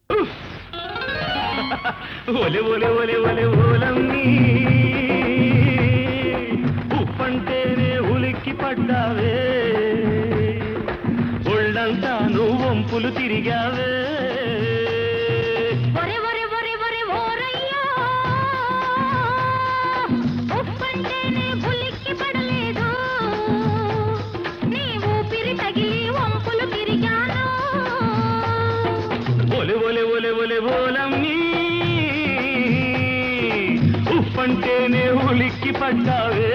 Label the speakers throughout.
Speaker 1: ఉఫ్! ఒలె ఒలె ఒలె ఒలె ఓలమ్మి ఉప్పంటేనే ఉలిక్కి పడ్డావే ఒళ్ళంతా నువ్వు వంపులు తిరిగావే
Speaker 2: ఒరే ఒరే ఒరే ఒరే ఓరయ్యా ఉప్పంటేనే పులిక్కి పడలేదు నీ ఊపిరి తగిలి వంపులు తిరిగాను
Speaker 1: ఒలె ఒలె ఒలె ఒలె ఓలమ్మి ఉప్పంటేనే ఉలిక్కి పడ్డావే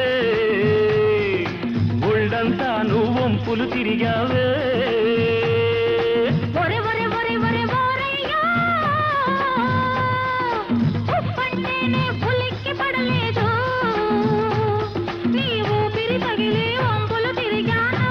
Speaker 1: ఒళ్ళంతా నువ్వు వంపులు తిరిగావే
Speaker 2: ఒరే ఒరే ఒరే ఒరే ఓరయ్యా ఉప్పంటేనే పులిక్కి పడలేదు నీ ఊపిరి తగిలి వంపులు తిరిగాను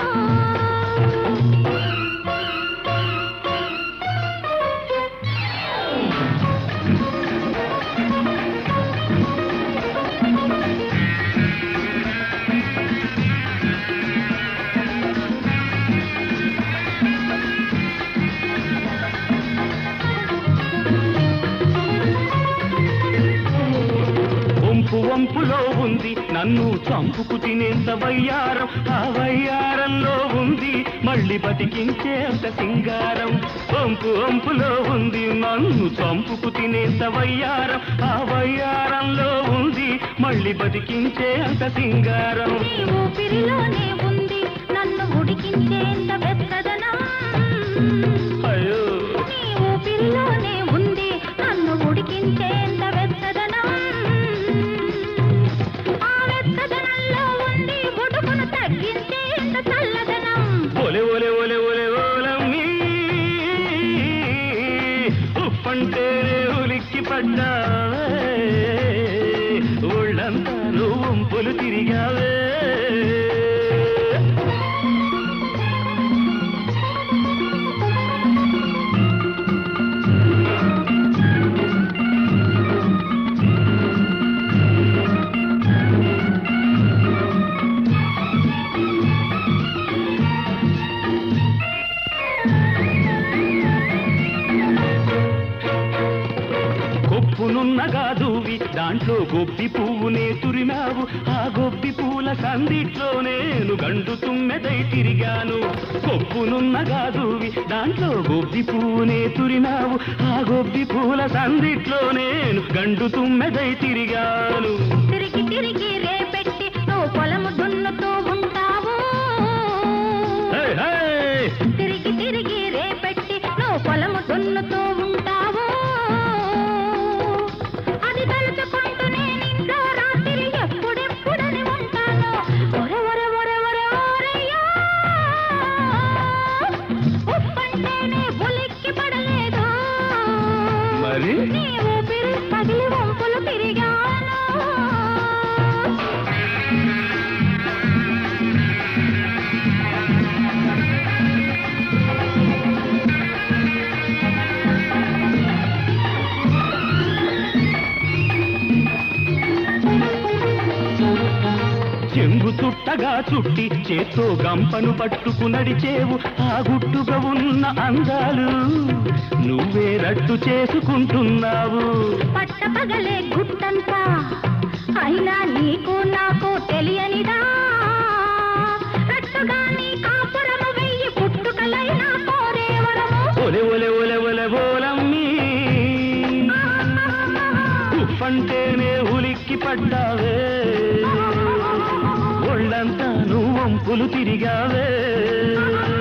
Speaker 1: వంపు వంపులో ఉంది నన్ను చంపుకు తినేంత వయ్యారం ఆ వయ్యారంలో ఉంది మళ్ళీ బతికించేంత సింగారం వంపు వంపులో ఉంది నన్ను చంపుకు తినేంత వయ్యారం ఆ వయ్యారంలో ఉంది మళ్ళీ బతికించేంత సింగారం
Speaker 2: నీ ఊపిరిలోనే ఉంది నన్ను ఉడికించేంత వెచ్చదనం
Speaker 1: అయ్యో
Speaker 2: నీ ఊపిరిలోనే ఉంది నన్ను ఉడికించేంత వెచ్చదనం ఆ వెచ్చదనంలో ఉంది గుడుకును తగ్గించేంత చల్లదనం
Speaker 1: ఒలె ఒలె ఒలె ఒలె ఓలమ్మి ఉప్పంటే ఉలిక్కి పడ్డావే ఒళ్ళంతా నువ్వు వంపులు తిరిగావే కొప్పునున్నగా దూవి దాంట్లో గొబ్బి పువ్వునే తురిమావు ఆ గొబ్బి పూల సందిట్లో నేను గండు తుమ్మెదై తిరిగాను కొప్పునున్నగా దూవి దాంట్లో గొబ్బి పువ్వునే తురిమావు ఆ గొబ్బి పూల సందిట్లో నేను గండు తుమ్మెదై తిరిగాను
Speaker 2: తిరిగి తిరిగి రేపెట్టి నువ్వు పొలము దున్నుతూ ఉంటావు
Speaker 1: హే, హే!
Speaker 2: తిరిగి తిరిగి రేపెట్టి నువ్వు పొలము దున్నుతూ ఉంటావు అది తలుచుకుంటూ నేను ఇంట్లో రాత్రి ఎప్పుడెప్పుడని ఉంటాను ఒరే ఒరే ఒరే ఒరే ఓరయ్యా ఉప్పంటేనే ఉలిక్కి పడలేదు
Speaker 1: మరి
Speaker 2: నీ ఊపిరి తగిలి వంపులు తిరిగాను
Speaker 1: చెంగు చుట్టగా చుట్టి చేత్తో గంపను పట్టుకు నడిచేవు ఆ గుట్టుగా ఉన్న అందాలు నువ్వే రట్టు చేసుకుంటున్నావు
Speaker 2: పట్టపగలే గుట్టంతా అయినా నీకు నాకు తెలియనిదా రట్టుగా నీ కాపురము వెయ్యి పుట్టుకలైనా కోరేవరము
Speaker 1: ఒలె ఒలె ఒలె ఒలె ఓలమ్మి ఉప్పంటేనే ఉలిక్కి పడ్డావే ఒళ్ళంతా నువ్వు వంపులు తిరిగావే